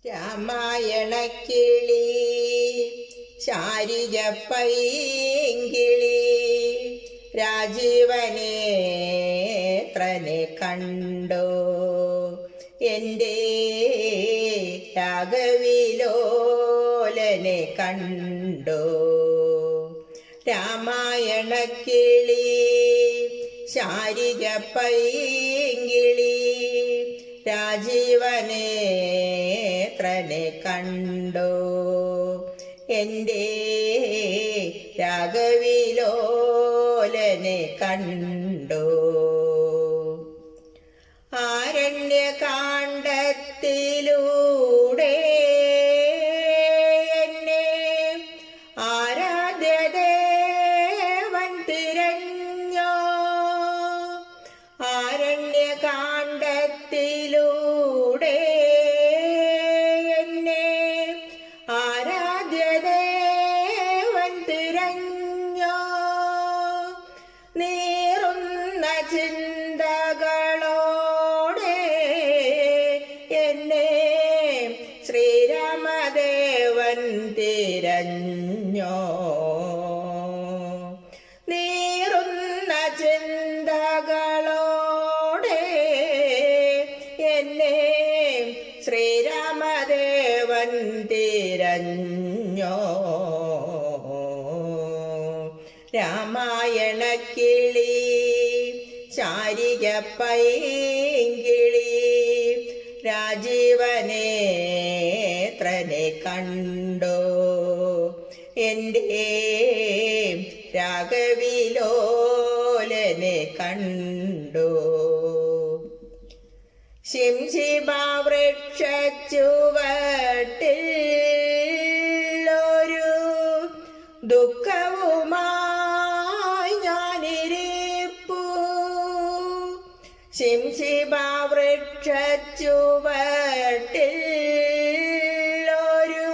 രാമായണക്കിളി ശാരിജ പൈങ്കിളി രാജീവനേത്രനെ കണ്ടോ എൻ്റെ രാഘവിലോലനെ കണ്ടോ രാമായണക്കിളി ശാരിജ പൈങ്കിളി രാജീവനേത്രനെ കണ്ടോ എൻ്റെ രാഘവിലോലനെ കണ്ടോ ആരണ്യകാണ്ഡത്തിലൂടെ എന്നെ ആരാധ്യദേവൻ തിരഞ്ഞോ ആരണ്യകാണ്ഡത്തിലൂടെ എന്നെ ആരാധ്യദേവൻ തിരഞ്ഞോ നീറുന്ന ചിന്തകളോടെ എന്നെ ശ്രീരാമദേവൻ തിരഞ്ഞോ നീറുന്ന ചിന്തകളോടെ എന്നെ ശ്രീരാമദേവൻ തിരഞ്ഞോ രാമായണക്കിളി ശാരിക പൈങ്കിളി രാജീവനേത്രനെ കണ്ടോ എൻ്റെ രാഘവിലോലനെ കണ്ടോ ശിംശിബാവൃക്ഷച്ചുവട്ടിൽ ഒരു ദുഃഖവുമായി ഞാനിരിപ്പു ശിംശിബാവൃക്ഷച്ചുവട്ടിൽ ഒരു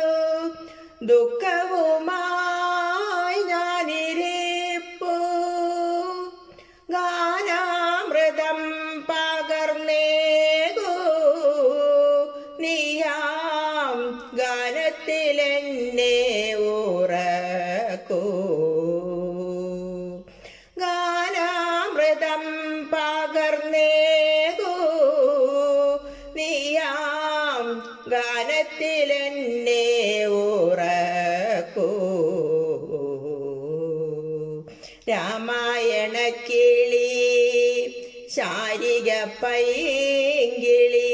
ദുഃഖവുമായി ഞാനിരിപ്പു ഗാനാമൃതം പകർന്നേകൂ നീയാം ഗാനത്തിലെന്നെ ഉറക്കൂ ഗാനാമൃതം പകർന്നേകൂ നീയാം ഗാനത്തിലെന്നെ ഉറക്കൂ രാമായണക്കിളി ശാരിക പൈങ്കിളി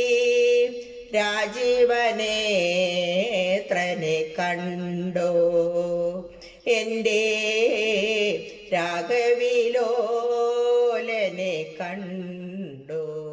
രാജീവനേത്രനെ കണ്ടോ എൻ്റെ രാഘവിലോലനെ കണ്ടോ